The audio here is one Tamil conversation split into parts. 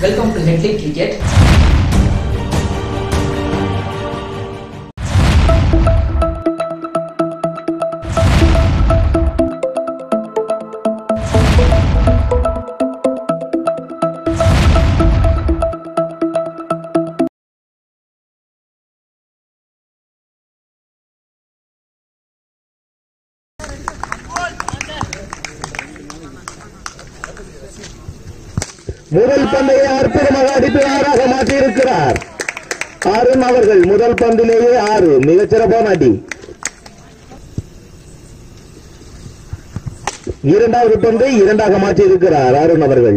Welcome to Headlight Cricket. முதல் பந்தை அற்புதமாக அடித்து ஆறாக மாற்றியிருக்கிறார் அருண் அவர்கள் முதல் பந்திலேயே ஆறு மிகச் சிறப்பான அடி இரண்டாவது பந்தை இரண்டாக மாற்றியிருக்கிறார் அருண் அவர்கள்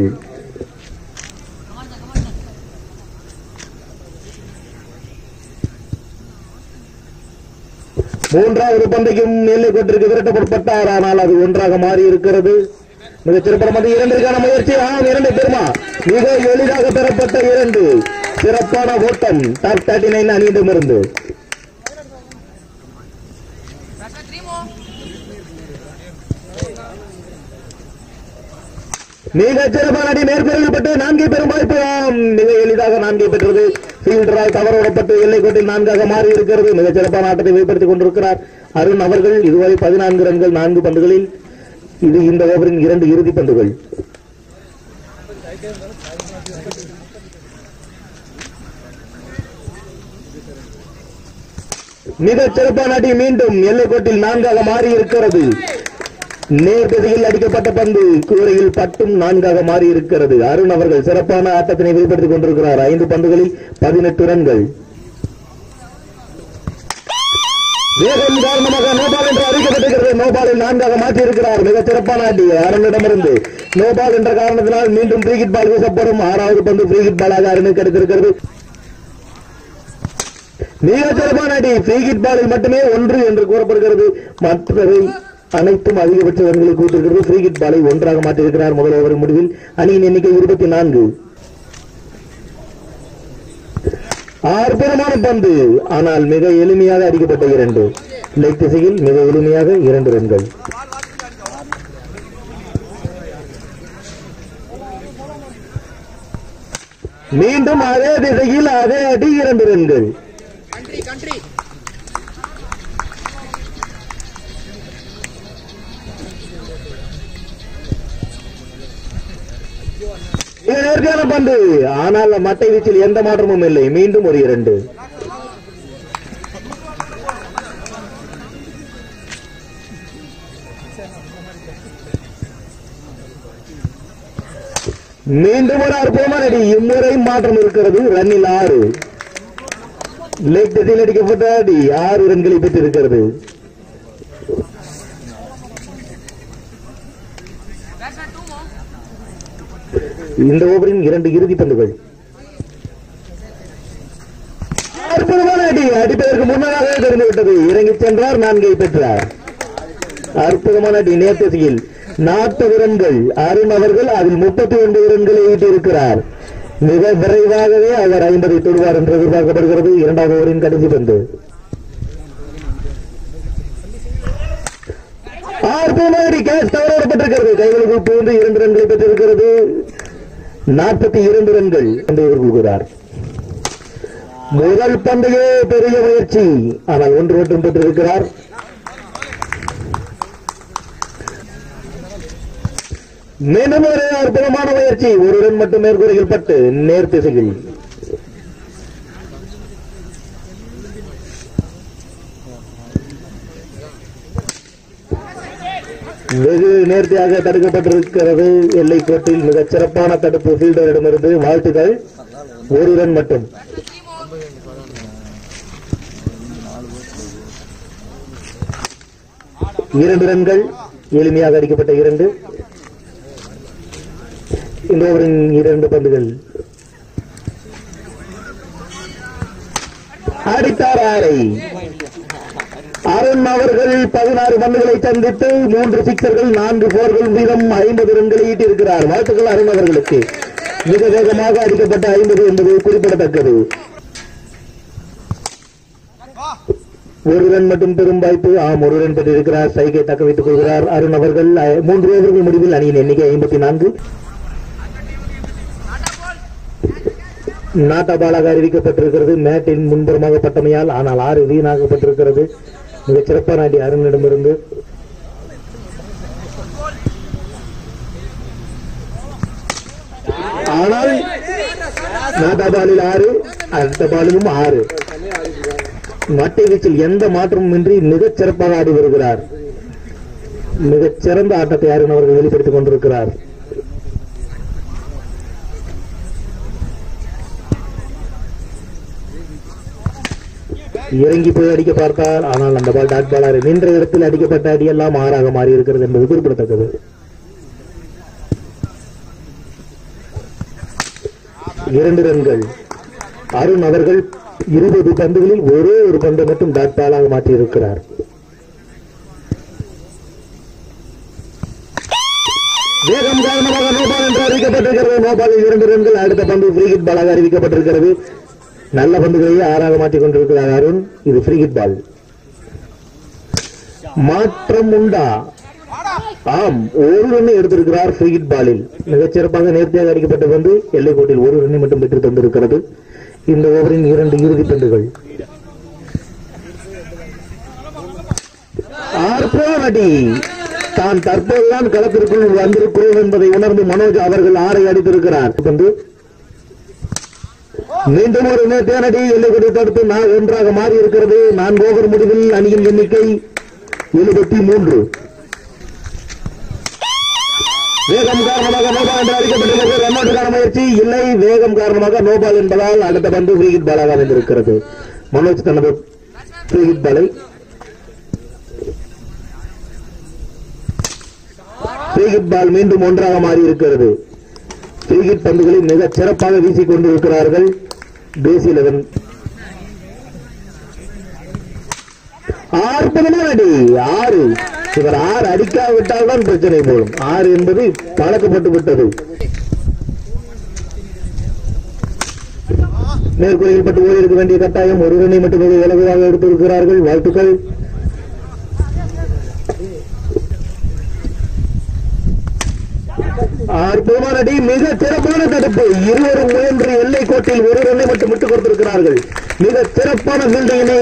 மூன்றாவது பந்தைக்கும் எல்லை கொண்டிருக்கு விரட்டப்பட்டார் ஆனால் அது ஒன்றாக மாறி இருக்கிறது மிக சிறப்பான இரண்டிற்கான முயற்சி ஆம் இரண்டு பெருமா மிக எளிதாக பெறப்பட்ட இரண்டு சிறப்பான ஓட்டம் டாப் தேர்ட்டி நைன் அணியிடமிருந்து மிக சிறப்பான அடி மேற்கொள்ளப்பட்டு நான்கை பெறும் வாய்ப்பு ஆம், மிக எளிதாக நான்கை பெற்றது ஃபீல்டரால் தவறோடப்பட்டு எல்லை கோட்டில் நான்காக மாறி இருக்கிறது மிக சிறப்பான ஆட்டத்தை வெளிப்படுத்திக் கொண்டிருக்கிறார் அருண் அவர்கள் இதுவரை பதினான்கு ரன்கள் நான்கு பந்துகளில் இது இந்த ஓவரின் இரண்டு இறுதி பந்துகள் மிக சிறப்பான அடி மீண்டும் எல்லைக்கோட்டில் நான்காக மாறி இருக்கிறது நேர் திசையில் அடிக்கப்பட்ட பந்து கூரையில் பட்டும் நான்காக மாறி இருக்கிறது அருண் அவர்கள் சிறப்பான ஆட்டத்தினை வெளிப்படுத்திக் கொண்டிருக்கிறார் ஐந்து பந்துகளில் பதினெட்டு ரன்கள் வேகம் காரணமாக நோபால் என்று அறிவிக்கப்பட்டிருக்கிறது நோபாலில் நான்காக மாற்றி இருக்கிறார் மிக சிறப்பான அடி அருணிடமிருந்து நோபால் என்ற காரணத்தினால் மீண்டும் ஃப்ரீகிட் பால் வீசப்படும் ஆறாவது பந்து ஃப்ரீகிட் பாலாக அருணுக்கு கிடைத்திருக்கிறது மிக சிறப்பான அடி ஃப்ரீகிட் பாலில் மட்டுமே ஒன்று என்று கூறப்படுகிறது மற்றவை அனைத்தும் அதிகபட்ச ரன்களை கூட்டிருக்கிறது ஃப்ரீகிட் பாலை ஒன்றாக மாற்றியிருக்கிறார் முதல் ஓவர் முடிவில் அணியின் எண்ணிக்கை இருபத்தி நான்கு அற்புதமான பந்து ஆனால் மிக எளிமையாக அடிக்கப்பட்ட இரண்டு லெக் திசையில் மிக எளிமையாக இரண்டு ரன்கள் மீண்டும் அதே திசையில் அதே அடி இரண்டு ரன்கள் மிக நேர்த்தியான பந்து ஆனால் மட்டை வீச்சில் எந்த மாற்றமும் இல்லை மீண்டும் ஒரு இரண்டு மீண்டும் ஒரு அற்புதமான அடி இம்முறை மாற்றம் இருக்கிறது ரன்னில் ஆறு லெக் திசையில் அடிக்கப்பட்ட அடி ஆறு ரன்களை பெற்றிருக்கிறது இந்த ஓவரின் இரண்டு இறுதி பந்துகள் அற்புதமான அடி அடிப்பதற்கு முன்னதாக தெரிந்துவிட்டது இறங்கி சென்றார் நான்கை பெற்றார் அற்புதமான அடி நேர்த்திசையில் நாற்பது ரன்கள் அருண் அவர்கள் அதில் முப்பத்தி ஒன்பது ரன்களை ஈட்டியிருக்கிறார் மிக விரைவாகவே அவர் ஐம்பதை தொடுவார் என்று எதிர்பார்க்கப்படுகிறது இரண்டாவது ஓவரின் கடைசி பந்து அற்புதமாக கேட்ச் தவறப்பட்டிருக்கிறது கைகளுக்கு புகுந்து இரண்டு ரன்களை பெற்றிருக்கிறது நாற்பத்தி இரண்டு ரன்கள் என்று எதிர்கொள்கிறார் முதல் பந்தையே பெரிய முயற்சி ஆனால் ஒன்று மட்டும் பெற்றிருக்கிறார் மீண்டும் ஒரு அற்புதமான முயற்சி ஒரு ரன் மட்டும் மேற்கூரையில் பட்டு நேர் திசையில் வெகு நேர்த்தியாக தடுக்கப்பட்டிருக்கிறது எல்லை கோட்டில் மிகச் சிறப்பான தடுப்பு ஃபீல்டரிடமிருந்து வாழ்த்துக்கள் ஒரு ரன் மட்டும் இரண்டு ரன்கள் எளிமையாக அடிக்கப்பட்ட இரண்டு இந்த ஓவரின் இரண்டு பந்துகள் அடித்தார் ஆரை அருண் அவர்கள் பதினாறு பந்துகளை சந்தித்து மூன்று சிக்சர்கள் நான்கு போர்கள் வீதம் ஐம்பது ரன்களை ஈட்டியிருக்கிறார் வாழ்த்துக்கள் அருண் அவர்களுக்கு மிக வேகமாக அடிக்கப்பட்ட ஐம்பது என்பது குறிப்பிடத்தக்கது ஒரு ரன் மட்டும் பெரும் வாய்ப்பு ஆம் ஒரு ரன் பெற்றிருக்கிறார் சைகை தக்க வைத்துக் கொள்கிறார் அருண் அவர்கள் அஹ், மூன்று ஓவர்கள் முடிவில் அணியின் எண்ணிக்கை ஐம்பத்தி நான்கு நாட்டபாலாக அறிவிக்கப்பட்டிருக்கிறது மேட்டின் முன்புறமாக பட்டமையால் ஆனால் ஆறு வீணாக்கப்பட்டிருக்கிறது மிகச் சிறப்பான அடி அருணிடமிருந்து ஆனால் நாட்டாபாலில் ஆறு அடுத்த பாலிலும் ஆறு மட்டை வீச்சில் எந்த மாற்றமும் இன்றி மிகச் சிறப்பாக ஆடி வருகிறார் மிகச் சிறந்த ஆட்டத்தை அருண் அவர்கள் வெளிப்படுத்திக் கொண்டிருக்கிறார் இறங்கி போய் அடிக்க பார்த்தால் ஆனால் அந்த பால் டாட் பாலாறு நின்ற இடத்தில் அடிக்கப்பட்ட அடியெல்லாம் ஆறாக மாறி இருக்கிறது என்பது குறிப்பிடத்தக்கது இரண்டு ரன்கள் அருண் அவர்கள் இருபது பந்துகளில் ஒரே ஒரு பந்தை மட்டும் டாட் பாலாக மாற்றியிருக்கிறார் வேகம் காரணமாக நோபால் என்று அறிவிக்கப்பட்டிருக்கிறது நோபாலில் இரண்டு ரன்கள் அடுத்த பந்து ஃப்ரீ ஹிட் பாலாக அறிவிக்கப்பட்டிருக்கிறது நல்ல பந்துகளையே ஆறாக மாற்றிக் கொண்டிருக்கிறார் அருண் இது ஃப்ரீ ஹிட் பால் மாற்றம் உண்டா ஆம் ஒரு ரன்னை எடுத்திருக்கிறார் ஃப்ரீ ஹிட் பாலில் மிகச் சிறப்பாக நேர்த்தியாக அடிக்கப்பட்ட பந்து எல்லைக்கோட்டில் ஒரு ரன்னை மட்டும் பெற்று தந்திருக்கிறது இந்த ஓவரின் இரண்டு இறுதி பந்துகள் அற்புதம் அடி தான் தற்போதுதான் களத்திற்குள் வந்திருக்கிறோம் என்பதை உணர்ந்து மனோஜ் அவர்கள் ஆறை அடித்திருக்கிறார் பந்து மீண்டும் ஒரு நேர்த்தியானடி எல்லைக்கொடி தடுத்து நான் ஒன்றாக மாறி இருக்கிறது நான்கு ஓவர் முடிவில் அணியின் எண்ணிக்கை எழுபத்தி மூன்று வேகம் காரணமாக நோபால் என்று அறிக்கப்பட்டிருக்கிறது ரன்னோட்டுக்கான முயற்சி இல்லை வேகம் காரணமாக நோபால் என்பதால் அடுத்த பந்து ஃப்ரீஹிட் பாலாக அமைந்திருக்கிறது மனோஜ் தனது ஃப்ரீஹிட் பாலை ஃப்ரீஹிட் பால் மீண்டும் ஒன்றாக மாறி இருக்கிறது ஃப்ரீஹிட் பந்துகளை மிகச் சிறப்பாக வீசிக் கொண்டிருக்கிறார்கள் பேசி லெவன் அற்புதமான அடி ஆறு இவர் ஆறு அடிக்காவிட்டால் தான் பிரச்சனை போலும் ஆறு என்பது பழக்கப்பட்டு விட்டது மேற்கூரையில் பட்டு ஓடி இருக்க வேண்டிய கட்டாயம் ஒரு ரனை மட்டுமே இலகுவாக எடுத்திருக்கிறார்கள் வாழ்த்துக்கள் அற்புதமான அடி மிக சிறப்பான தடுப்பு இருவரும் முயன்று எல்லை கோட்டில் ஒரு ரன்னை மட்டும் விட்டுக் கொடுத்திருக்கிறார்கள் மிக சிறப்பான ஃபீல்டிங்கினை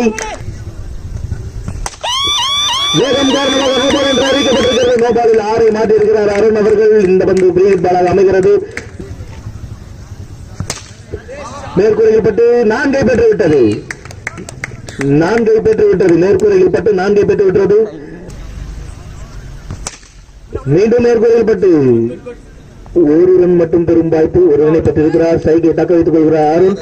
வேகம் காரணமாக நோபால் என்று அறிவிக்கப்பட்டிருக்கிறது நோபாலில் ஆறை மாற்றியிருக்கிறார் அருண் அவர்கள் இந்த பந்து பிரீத் பாலாக அமைகிறது மேற்கூரையில் பட்டு நான்கை பெற்று விட்டது நான்கை பெற்று விட்டது மேற்கூரையில் பட்டு நான்கை பெற்று விட்டது மீண்டும் மேற்கூரையில் பட்டு ஒரு ரன் மட்டும் பெறும் வாய்ப்பு ஒரு ரனை பெற்றிருக்கிறார் சைகை தக்க வைத்துக் கொள்கிறார் அருண்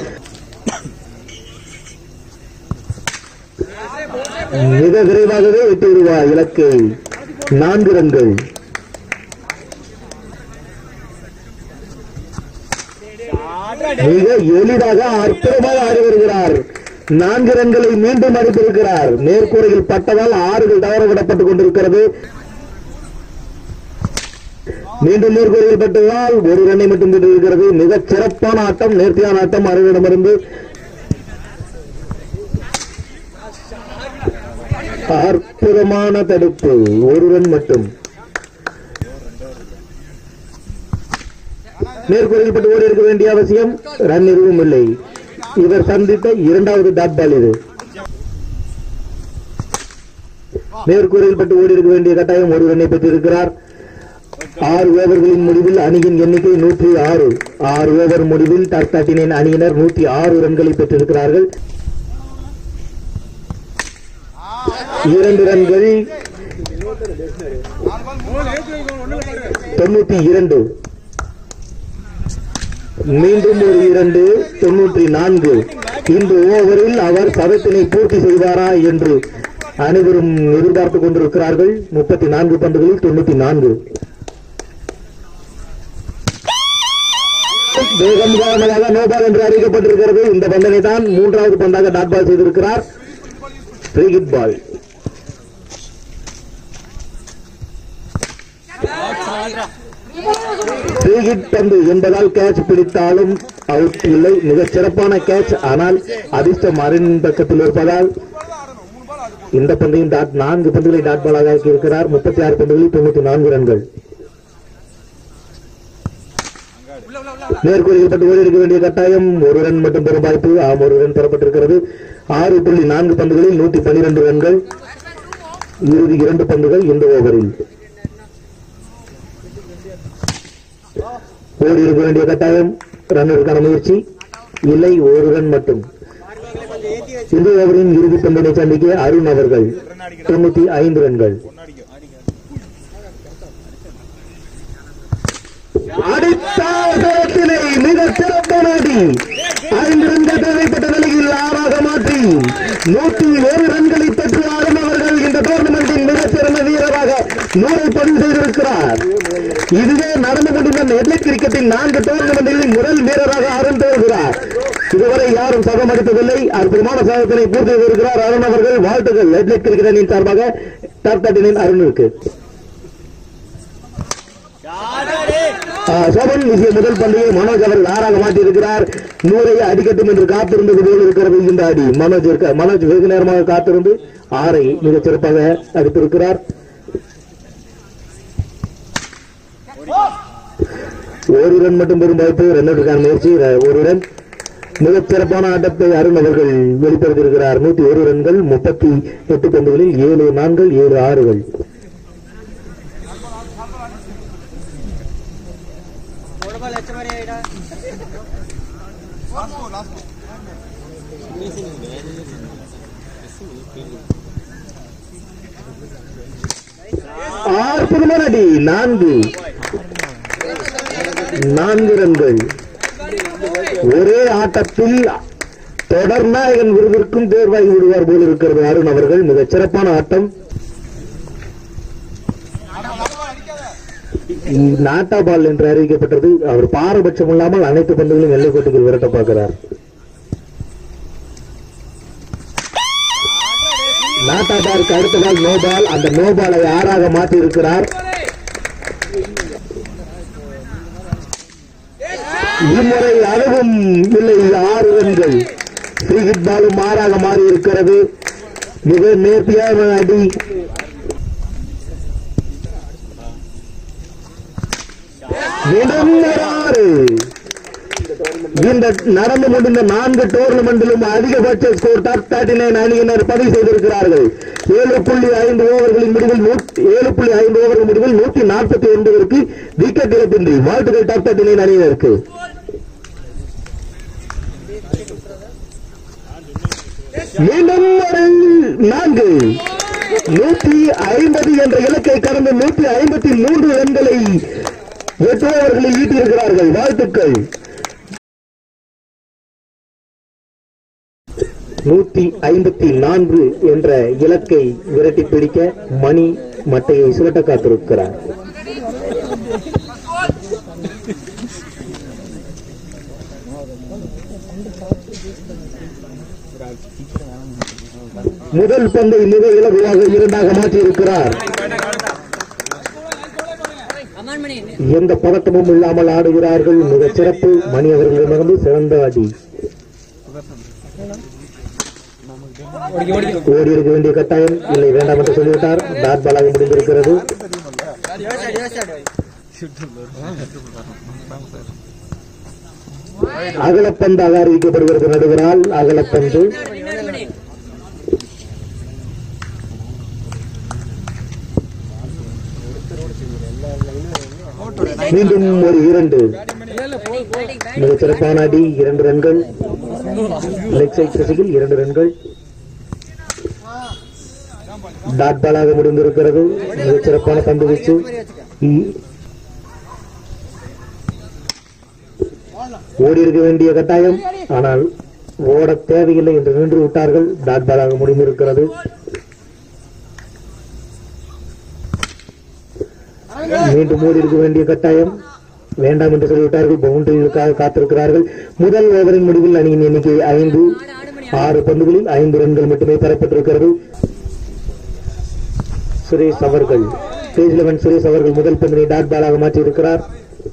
மிக விரைவாகவே எட்டு விடுவார் இலக்கை நான்கு ரன்கள் மிக எளிதாக அற்புதமாக ஆடி வருகிறார் நான்கு ரன்களை மீண்டும் அடித்திருக்கிறார் மேற்கூரையில் பட்டதால் ஆறுகள் தவற விடப்பட்டுக் கொண்டிருக்கிறது மீண்டும் மேற்கூரையில் பட்டதால் ஒரு ரன்னை மட்டும் பெற்றிருக்கிறது மிகச் சிறப்பான ஆட்டம் நேர்த்தியான ஆட்டம் அருவிடமிருந்து அற்புதமான தடுப்பு ஒரு ரன் மட்டும் மேற்கூரையில் பட்டு ஓடி இருக்க வேண்டிய அவசியம் ரன் எதுவும் இல்லை இவர் சந்தித்த இரண்டாவது டாட் பால் இது மேற்கூரையில் பட்டு ஓடி இருக்க வேண்டிய கட்டாயம் ஒரு ரன்னை பெற்றிருக்கிறார் ஆறு ஓவர்களின் முடிவில் அணியின் எண்ணிக்கை நூற்றி ஆறு ஆறு ஓவர் முடிவில் டார்காட்டினின் அணியினர் நூற்றி ஆறு ரன்களை பெற்றிருக்கிறார்கள் இரண்டு ரன்கள் தொண்ணூத்தி இரண்டு மீண்டும் ஒரு இரண்டு தொண்ணூற்றி நான்கு இந்த ஓவரில் அவர் சதத்தினை பூர்த்தி செய்வாரா என்று அனைவரும் எதிர்பார்த்துக் கொண்டிருக்கிறார்கள் முப்பத்தி நான்கு பந்துகளில் தொண்ணூத்தி நான்கு வேகம் காரணமாக நோபால் என்று அறிவிக்கப்பட்டிருக்கிறது இந்த பந்தனை தான் மூன்றாவது பந்தாக டாட் பால் செய்திருக்கிறார் free hit ball free hit பந்து என்பதால் கேட்ச் பிடித்தாலும் அவுட் இல்லை மிகச் சிறப்பான கேட்ச் ஆனால் அதிர்ஷ்டம் அரின் பக்கத்தில் இருப்பதால் இந்த பந்தையும் டாட் நான்கு பந்துகளை டாட் பாலாக ஆக்கி இருக்கிறார் முப்பத்தி ஆறு பந்துகளில் தொண்ணூத்தி நான்கு ரன்கள் மேற்கூறியப்பட்டு ஓடி இருக்க வேண்டிய கட்டாயம் ஒரு ரன் மட்டும் பெறும் வாய்ப்பு ஆம் ஒரு ரன் பெறப்பட்டிருக்கிறது ஆறு புள்ளி நான்கு பந்துகளில் நூத்தி பன்னிரண்டு ரன்கள் இறுதி இரண்டு பந்துகள் இந்த ஓவரில் ஓடி இருக்க வேண்டிய கட்டாயம் ரன்னுக்கான முயற்சி இல்லை ஒரு ரன் மட்டும் இந்த ஓவரின் இறுதி பந்தினை சந்திக்க அருண் அவர்கள் தொண்ணூத்தி ஐந்து ரன்கள் அடித்த அவசரத்தினை மிக சிறப்பான அடி ஐந்து ரன்கள் தேவைப்பட்ட நிலையில் ஆறாக மாற்றி நூற்றி ஒரு ரன்களை பெற்று ஆடும் அவர்கள் இந்த டோர்னமெண்டின் மிகச்சிறந்த வீரராக நூறை பதிவு செய்திருக்கிறார் இதுவே நடந்து கொண்டிருந்த நெட்லெட் கிரிக்கெட்டின் நான்கு டோர்னமெண்டில் முதல் வீரராக அருண் தோல்கிறார் இதுவரை யாரும் சதம் அடித்ததில்லை அற்புதமான சதத்தினை பூர்த்தி செய்திருக்கிறார் அருண் அவர்கள் வாழ்த்துக்கள் நெட்லெட் கிரிக்கெட் அணியின் சார்பாக டார்கட்டினின் அருணுக்கு சோபன் வீசிய முதல் பந்தையை மனோஜ் அவர்கள் ஆறாக மாற்றியிருக்கிறார் நூறை அடிக்கட்டும் என்று காத்திருந்தது போல் இருக்கிறது இந்த அடி மனோஜ் இருக்க மனோஜ் வெகு நேரமாக காத்திருந்து ஆறை மிகச் சிறப்பாக அடித்திருக்கிறார் ஒரு ரன் மட்டும் பெறும் வாய்ப்பு ரன்னுக்கான முயற்சி ர- ஒரு ரன் மிகச் சிறப்பான ஆட்டத்தை அருண் அவர்கள் வெளிப்படுத்தியிருக்கிறார் நூத்தி ஒரு ரன்கள் முப்பத்தி எட்டு பந்துகளில் ஏழு நான்கள் ஏழு ஆறுகள் அற்புதமான அடி நான்கு நான்கு ரன்கள் ஒரே ஆட்டத்தில் தொடர்நாயகன் விருதிற்கும் தேர்வாகி விடுவார் போல் இருக்கிறது அருண் அவர்கள் மிகச் சிறப்பான ஆட்டம் நாட்டா பால் என்று அறிவிக்கப்பட்டது அவர் பாரபட்சம் இல்லாமல் அனைத்து பந்துகளையும் எல்லைக்கோட்டுக்கு விரட்ட பார்க்கிறார் நாட்டா பாலுக்கு அடுத்த பால் நோ பால் அந்த நோ பாலை ஆறாக மாற்றி இருக்கிறார் இம்முறை அதுவும் இல்லை ஆறு ரன்கள் கிரிக்கெட் பாலும் ஆறாக மாறி இருக்கிறது மிக நேர்த்தியான அடி மீண்டும் ஒரு ஆறு இந்த நடந்து முடிந்த நான்கு டோர்னமெண்டிலும் அதிகபட்ச ஸ்கோர் டாப் தேர்ட்டி நைன் அணியினர் பதிவு செய்திருக்கிறார்கள் ஏழு புள்ளி ஐந்து ஓவர்களின் முடிவில் நூத்தி- ஏழு புள்ளி ஐந்து ஓவர்கள் முடிவில் நூத்தி நாற்பத்தி ஒன்பதற்கு விக்கெட் இழப்பின்றி வாழ்த்துக்கள் டாப் தேர்ட்டி நைன் அணியினருக்கு மீண்டும் ஒரு நான்கு நூற்றி ஐம்பது என்ற இலக்கை கடந்து நூற்றி ஐம்பத்தி மூன்று ரன்களை எட்டு ஓவர்களில் ஈட்டியிருக்கிறார்கள் வாழ்த்துக்கள் நூத்தி ஐம்பத்தி நான்கு என்ற இலக்கை விரட்டி பிடிக்க மணி மட்டையை சுரட்ட காத்திருக்கிறார் முதல் பந்தை மிக இலகுவாக இரண்டாக மாற்றியிருக்கிறார் எந்த பதட்டமும் இல்லாமல் ஆடுகிறார்கள் மிக சிறப்பு மணி அவர்களிடமிருந்து சிறந்த அடி ஓடி இருக்க வேண்டிய கட்டாயம் இல்லை வேண்டாம் என்று சொல்லிவிட்டார் டாட் பாலாக முடிந்திருக்கிறது அகலப்பந்தாக அறிவிக்கப்படுகிறது நடுவரால் அகலப்பந்து மீண்டும் ஒரு இரண்டு மிகச் சிறப்பான அடி இரண்டு ரன்கள் லெக் சைட் திசையில் இரண்டு ரன்கள் டாட் பாலாக முடிந்திருக்கிறது மிகச் சிறப்பான பந்து வீச்சு இ- ஓடி இருக்க வேண்டிய கட்டாயம் ஆனால் ஓட தேவையில்லை என்று நின்று விட்டார்கள் டாட் பாலாக முடிந்திருக்கிறது மீண்டும் ஓடி இருக்க வேண்டிய கட்டாயம் வேண்டாம் என்று சொல்லிவிட்டார்கள் பவுண்டரிகளுக்காக காத்திருக்கிறார்கள் முதல் ஓவரின் முடிவில் அணியின் எண்ணிக்கை ஐந்து ஆறு பந்துகளில் ஐந்து ரன்கள் மட்டுமே பெறப்பட்டிருக்கிறது சுரேஷ் அவர்கள் ஸ்டேஜ் லெவன் சுரேஷ் அவர்கள் முதல் பந்தினை டாட் பாலாக மாற்றியிருக்கிறார்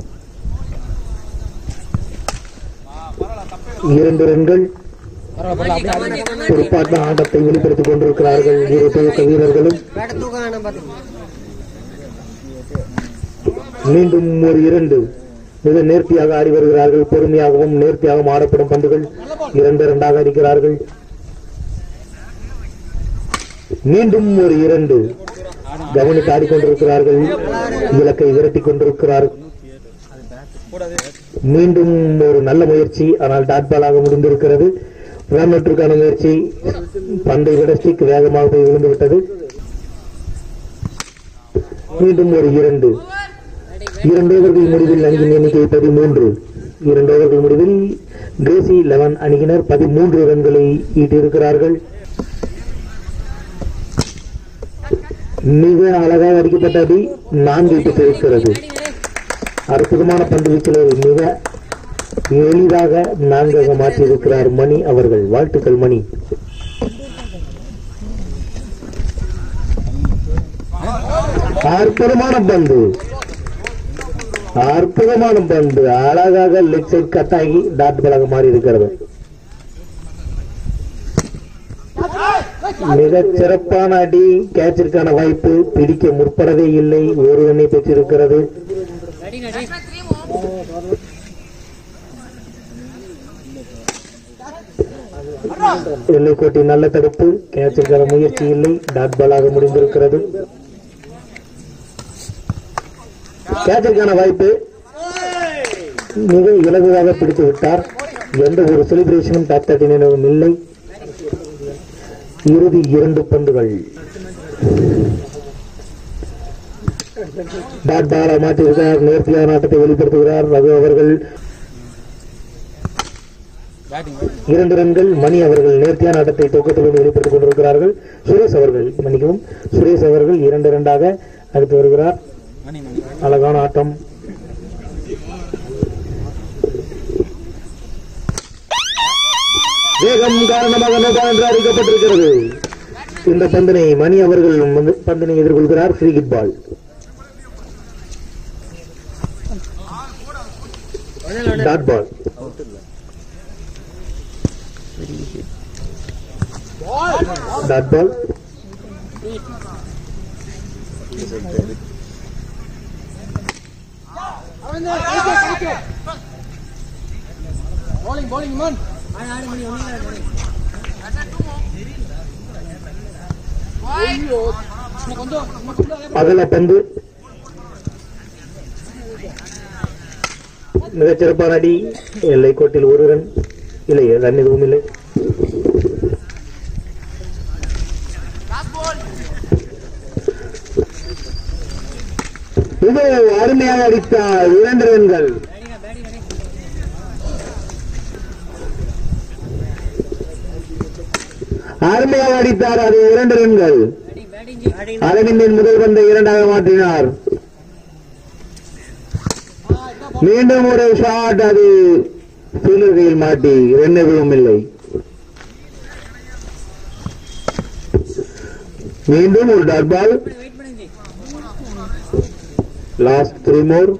இரண்டு ரன்கள் பொறுப்பாட்ட ஆட்டத்தை வெளிப்படுத்திக் கொண்டிருக்கிறார்கள் இரு துவக்க வீரர்களும் மீண்டும் ஒரு இரண்டு மிக நேர்த்தியாக ஆடி வருகிறார்கள் பொறுமையாகவும் நேர்த்தியாகவும் ஆடப்படும் பந்துகள் இரண்டு இரண்டாக அடிக்கிறார்கள் மீண்டும் ஒரு இரண்டு கவனித்து ஆடிக்கொண்டிருக்கிறார்கள் இலக்கை விரட்டிக் கொண்டிருக்கிறார் மீண்டும் ஒரு நல்ல முயற்சி ஆனால் டாட் பாலாக முடிந்திருக்கிறது ரன் அவுட்டிற்கான முயற்சி பந்தை விட ஸ்டிக் வேகமாக போய் விழுந்து விட்டது மீண்டும் ஒரு இரண்டு இரண்டு ஓவர்கள் முடிவில் அணியின் எண்ணிக்கை பதிமூன்று இரண்டு ஓவர்கள் முடிவில் கிரேசி லெவன் அணியினர் பதிமூன்று ரன்களை ஈட்டியிருக்கிறார்கள் மிக அழகாக அடிக்கப்பட்ட அடி நான்கு பெற்றிருக்கிறது அற்புதமான பந்து வீச்சில் மிக எளிதாக நான்காக மாற்றியிருக்கிறார் மணி அவர்கள் வாழ்த்துக்கள் மணி அற்புதமான பந்து அற்புதமான பந்து அழகாக லெக் சைட் கட் ஆகி டாட் பாலாக மாறி இருக்கிறது மிக சிறப்பான அடி கேட்சிற்கான வாய்ப்பு பிடிக்க முற்படவே இல்லை ஒரு ரன்னை பெற்றிருக்கிறது எல்லைக்கோட்டை நல்ல தடுப்பு கேட்சிற்கான முயற்சி இல்லை டாட் பாலாக முடிந்திருக்கிறது கேட்சிற்கான வாய்ப்பு மிக இலகுவாக பிடித்து விட்டார் எந்த ஒரு செலிப்ரேஷனும் டாப் தேர்ட்டினும் இல்லை இறுதி இரண்டு பந்துகள் டாட் பாலா மாற்றியிருக்கிறார் நேர்த்தியான ஆட்டத்தை வெளிப்படுத்துகிறார் ரகு அவர்கள் இரண்டு ரன்கள் மணி அவர்கள் நேர்த்தியான ஆட்டத்தை துவக்கத்திலிருந்து வெளிப்படுத்திக் கொண்டிருக்கிறார்கள் சுரேஷ் அவர்கள் மன்னிக்கவும் சுரேஷ் அவர்கள் இரண்டு இரண்டாக அடுத்து வருகிறார் அழகான ஆட்டம் வேகம் காரணமாக நோக்கம் என்று அறிவிக்கப்பட்டிருக்கிறது இந்த பந்தினை மணி அவர்கள் வந்து பந்தினை எதிர்கொள்கிறார் free hit ball dot ball dot ball bowling bowling man ஐயோ இன்னும் கொஞ்சம் இன்னும் கொஞ்சம் அகல பந்து மிகச் சிறப்பான அடி எல்லை கோட்டில் ஒரு ரன் இல்லை ரன் எதுவும் இல்லை இது அருமையாக அடித்தார் இரண்டு ரன்கள் அருமையாக அடித்தார் அது இரண்டு ரன்கள் அரவிந்தின் முதல் பந்தை இரண்டாக மாற்றினார் மீண்டும் ஒரு ஷாட் அது ஃபீல்டர் கையில் மாட்டி ரன் எதுவும் இல்லை மீண்டும் ஒரு dot ball last three more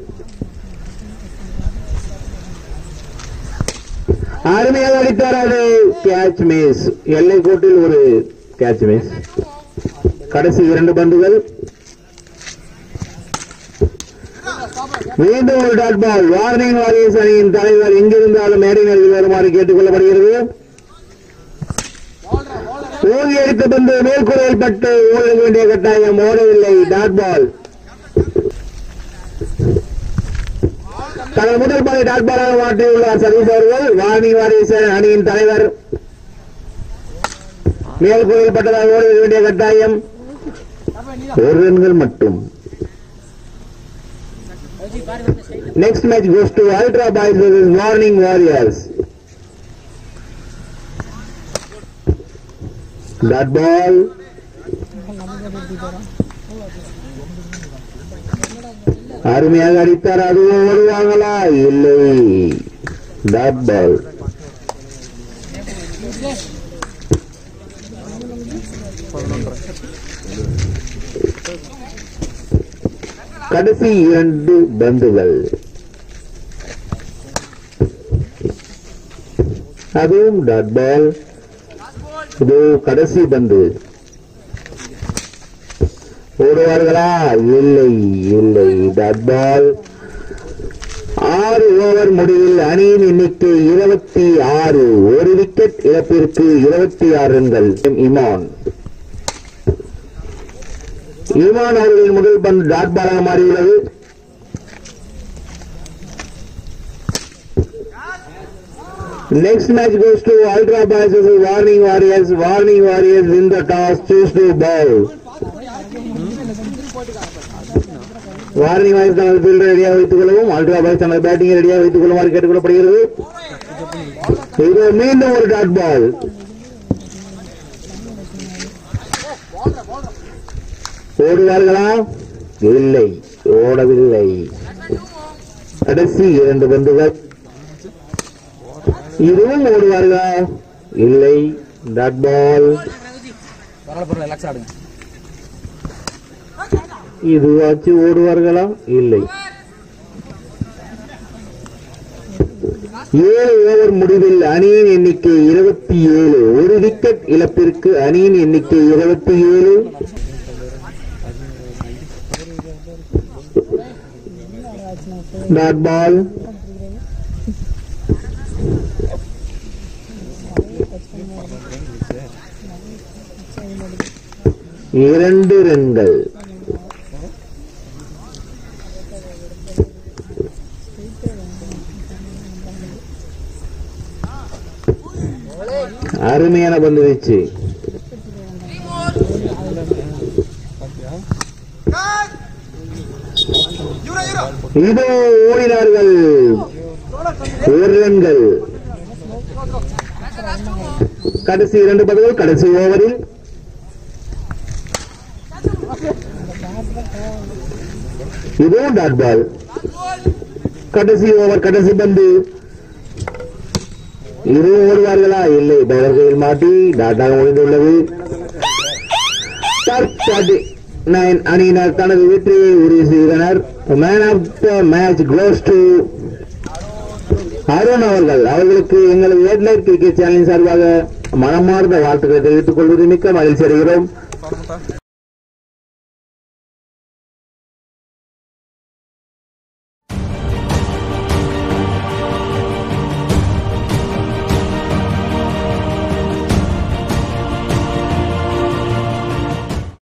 அருமையாக அடித்தார் அது கேட்ச் மிஸ் எல்லை கோட்டில் ஒரு கேட்ச் மிஸ் கடைசி இரண்டு பந்துகள் மீண்டும் ஒரு டாட் பால் வார்னிங் வாரியர்ஸ் அணியின் தலைவர் எங்கிருந்தாலும் மேடை நடிகர் வருமாறு கேட்டுக் கொள்ளப்படுகிறது ஓங்கி அடித்த பந்து மேற்கூரையில் பட்டு ஓட வேண்டிய கட்டாயம் ஓடவில்லை டாட் பால் தனது முதல் பாலை டாட் பாலாக மாற்றியுள்ளார் சதீஷ் அவர்கள் வார்னிங் வாரியர்ஸ் அணியின் தலைவர் மேல்கூரையில் பட்டதாக ஓட வேண்டிய கட்டாயம் ஒரு ரன்கள் மட்டும் Next match goes to Ultra Boys versus Morning Warriors. That ball. அருமையாக அடித்தார் அதுவும் ஓடுவாங்களா இல்லை டாட் பால் கடைசி இரண்டு பந்துகள் அதுவும் டாட் பால் இது கடைசி பந்து ஓடுவார்களா இல்லை இல்லை டாட் பால் ஆறு ஓவர் முடிவில் அணியின் எண்ணிக்கை இருபத்தி ஆறு ஒரு விக்கெட் இழப்பிற்கு இருபத்தி ஆறு ரன்கள் இமான் இமான் அவர்களின் முதல் பந்து டாட் பாலாக மாறியுள்ளது Next match goes to Ultra Boys versus Warning Warriors. Warning Warriors win the toss, choose to bowl. Warning voice தனது ஃபீல்டர் ரெடியாக வைத்துக் கொள்ளவும் அல்ட்ரா பாய்ஸ் தனது பேட்டிங்கை ரெடியாக வைத்துக் கொள்ளுமாறு கேட்டுக்கொள்ளப்படுகிறது இது மீண்டும் ஒரு டாட் பால் ஓடுவார்களா இல்லை ஓடவில்லை கடைசி இரண்டு பந்துகள் இதுவும் ஓடுவார்களா இல்லை டாட் பால் பரவாயில்ல பரவாயில்ல ரிலாக்ஸ் ஆடுங்க இதுவாச்சு ஓடுவார்களா இல்லை ஏழு ஓவர் முடிவில் அணியின் எண்ணிக்கை இருபத்தி ஏழு ஒரு விக்கெட் இழப்பிற்கு அணியின் எண்ணிக்கை இருபத்தி ஏழு டாட் பால் இரண்டு ரன்கள் அருமையான பந்து வீச்சு இதோ ஓடினார்கள் ஒரு ரன்கள் கடைசி இரண்டு பந்துகள் கடைசி ஓவரில் இதுவும் டாட் பால் கடைசி ஓவர் கடைசி பந்து இதுவும் ஓடுவார்களா இல்லை பைரர்கள் மாட்டி டாட்டாக முடிந்துள்ளது நைன் அணியினர் தனது வெற்றியை உறுதி செய்தனர் man of the match close to Arun அவர்கள் அவர்களுக்கு எங்களது ஹெட்லைட் கிரிக்கெட் சேனலின் சார்பாக மனமார்ந்த வாழ்த்துக்களை தெரிவித்துக் கொள்வது மிக்க மகிழ்ச்சி அடைகிறோம்